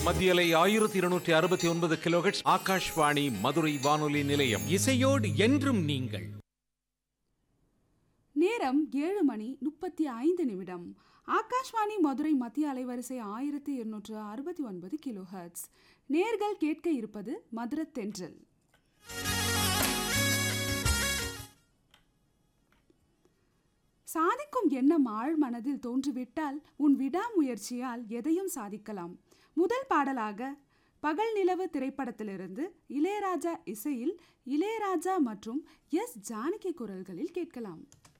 மத்தியலை ஆயிரத்தி இருநூற்றி அறுபத்தி ஒன்பது கிலோஹெட்ஸ் ஆகாஷ்வாணி மதுரை வானொலி நிலையம் இசையோடு என்றும் நீங்கள் நேரம் ஏழு மணி முப்பத்தி ஐந்து நிமிடம் ஆகாஷ்வாணி மதுரை மத்திய அலைவரிசை ஆயிரத்தி இருநூற்று அறுபத்தி ஒன்பது கிலோ ஹெர்ட்ஸ் நேர்கள் கேட்க இருப்பது மதுர தென்றல் சாதிக்கும் எண்ணம் ஆழ் மனதில் தோன்றிவிட்டால் உன் விடாமுயற்சியால் எதையும் சாதிக்கலாம் முதல் பாடலாக பகல் நிலவு திரைப்படத்திலிருந்து இளையராஜா இசையில் இளையராஜா மற்றும் எஸ் ஜானகி குரல்களில் கேட்கலாம்